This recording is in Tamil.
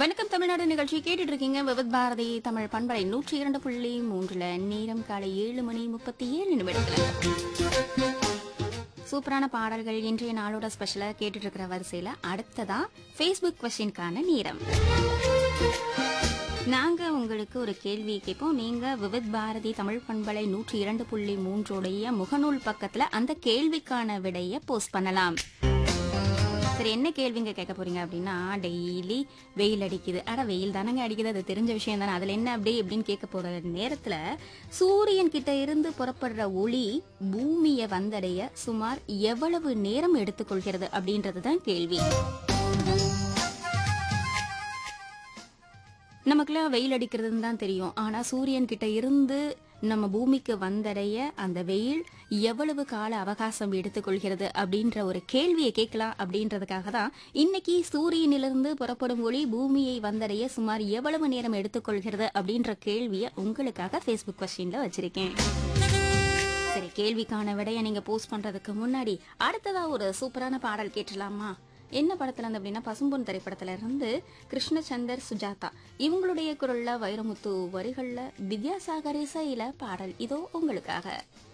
வணக்கம் தமிழ்நாடு நிகழ்ச்சி கேட்டுட்டு இருக்கீங்க விவத் பாரதி தமிழ் பண்பலை நூற்றி இரண்டு புள்ளி மூன்றுல நேரம் காலை ஏழு மணி முப்பத்தி ஏழு நிமிடத்துல சூப்பரான பாடல்கள் இன்றைய நாளோட ஸ்பெஷலா கேட்டுட்டு இருக்கிற வரிசையில அடுத்ததா ஃபேஸ்புக் கொஸ்டின்கான நேரம் நாங்க உங்களுக்கு ஒரு கேள்வி கேட்போம் நீங்க விவித் பாரதி தமிழ் பண்பலை நூற்றி இரண்டு புள்ளி மூன்றோடைய முகநூல் பக்கத்துல அந்த கேள்விக்கான விடைய போஸ்ட் பண்ணலாம் சரி என்ன கேள்விங்க கேட்க போறீங்க அப்படின்னா டெய்லி வெயில் அடிக்குது அட வெயில் தானங்க அடிக்குது அது தெரிஞ்ச விஷயம் தானே அதுல என்ன அப்படி இப்படின்னு கேட்க போற நேரத்துல சூரியன் கிட்ட இருந்து புறப்படுற ஒளி பூமியை வந்தடைய சுமார் எவ்வளவு நேரம் எடுத்துக்கொள்கிறது அப்படின்றது தான் கேள்வி நமக்குலாம் வெயில் அடிக்கிறதுன்னு தான் தெரியும் ஆனா சூரியன் கிட்ட இருந்து நம்ம பூமிக்கு வந்தடைய அந்த வெயில் எவ்வளவு கால அவகாசம் எடுத்துக்கொள்கிறது அப்படின்ற ஒரு கேள்வியை கேட்கலாம் அப்படின்றதுக்காக தான் இன்னைக்கு சூரியனிலிருந்து புறப்படும் ஒளி பூமியை வந்தடைய சுமார் எவ்வளவு நேரம் எடுத்துக்கொள்கிறது அப்படின்ற கேள்வியை உங்களுக்காக ஃபேஸ்புக் கொஸ்டின்ல வச்சிருக்கேன் சரி கேள்விக்கான விடைய நீங்க போஸ்ட் பண்றதுக்கு முன்னாடி அடுத்ததா ஒரு சூப்பரான பாடல் கேட்டலாமா என்ன படத்துல இருந்து அப்படின்னா பசும்பொன் திரைப்படத்துல இருந்து கிருஷ்ணச்சந்தர் சுஜாதா இவங்களுடைய குரல்ல வைரமுத்து வரிகள்ல வித்யாசாகர் இசையில பாடல் இதோ உங்களுக்காக